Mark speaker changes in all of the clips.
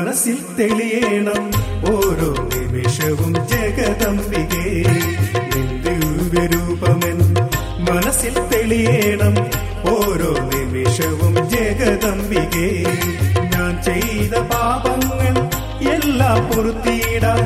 Speaker 1: മനസ്സിൽ തെളിയണം ഓരോ നിമിഷവും ജഗദംബികേ നിന്റെ ദിവ്യരൂപമെൻ മനസ്സിൽ തെളിയണം ഓരോ നിമിഷവും ജഗദംബികേ ഞാൻ ചെയ്ത പാപങ്ങൾ എല്ലാം പൊറുത്തിയിടാൻ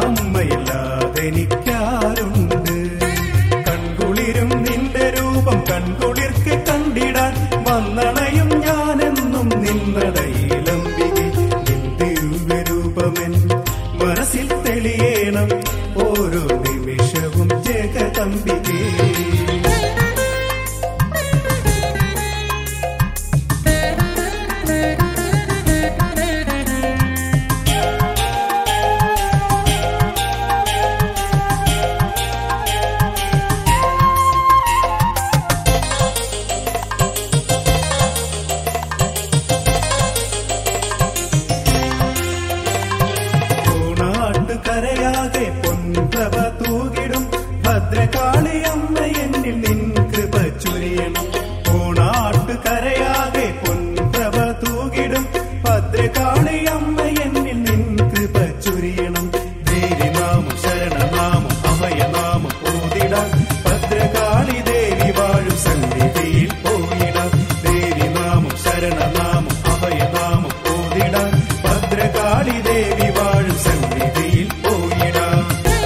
Speaker 1: അമ്മയില്ലാതെനിക്കാരുണ്ട് കൺകുളിരും നിന്റെ രൂപം കൺകുളിർക്ക് കണ്ടിടാൻ വന്നണയും ഞാനെന്നും നിന്നടയിലംബികെ നിന്റെ രൂപമെൻ മനസ്സിൽ തെളിയണം ഓരോ നിമിഷവും ജഗതമ്പികേ കരയാകെ പൊൻപ്രഭ തൂകിടും ഭദ്രകാളിയമ്മ എന്നിൽ നിൻ കൃപ ചുരിയണം ഓണാട്ട് കരയാകെ പൊൻപ്രഭ തൂകിടും ഭദ്രകാളിയമ്മ എന്നിൽ നിൻ കൃപ ചുരിയണം ദേവിനാമം ശരണനാമം അഭയനാമം ഓതിടാം ഭദ്രകാളി ദേവി വാഴും സന്നിധിയിൽ പോയിടാം ദേവിനാമം ശരണനാമം അഭയനാമം ഓതിടാം ഭദ്രകാളി ദേവി വാഴും സന്നിധിയിൽ പോയിടാം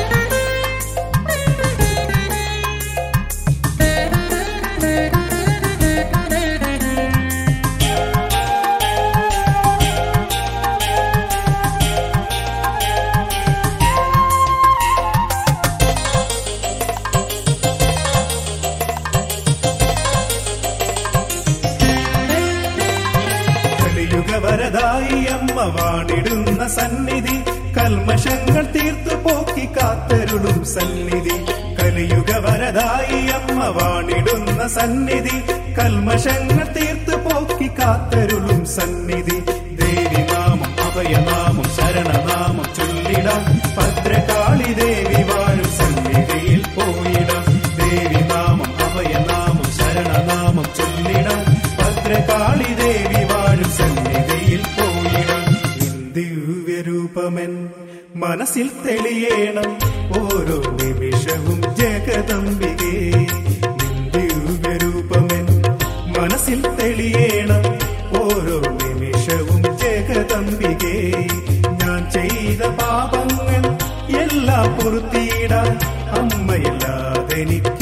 Speaker 1: കലിയുഗവരതായി അമ്മ വാണിടുന്ന സന്നിധി കൽമഷങ്ങൾ തീർത്തു പോക്കി കാത്തരുളും സന്നിധി കലിയുഗവരതായി അമ്മ വാണിടുന്ന സന്നിധി കൽമഷങ്ങൾ തീർത്തു പോക്കി കാത്തരുളും സന്നിധി ദേവി നാമം അഭയനാമം ശരണനാമം ചൊല്ലിടാം ഭദ്രകാളി ദേവി വാഴും സന്നിധിയിൽ പോയിടാം ദേവി നാമം അഭയനാമം ശരണനാമം ചൊല്ലിടാം ഭദ്രകാളി ദേവി വാഴും സന്നിധിയിൽ പോയിടാം ദിവ്യരൂപമെൻ മനസ്സിൽ തെളിയണം ഓരോ നിമിഷവും ജഗദംബികേ ദിവ്യരൂപമെൻ മനസ്സിൽ തെളിയണം ഓരോ നിമിഷവും ജഗദംബികേ ഞാൻ ചെയ്ത പാപങ്ങൾ എല്ലാം പൊറുത്തിയിടാൻ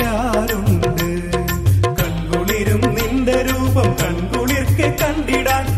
Speaker 1: അമ്മയില്ലാതെനിക്കാരുണ്ട് കൺകുളിരും നിന്റെ രൂപം കൺകുളിർക്ക് കണ്ടിടാൻ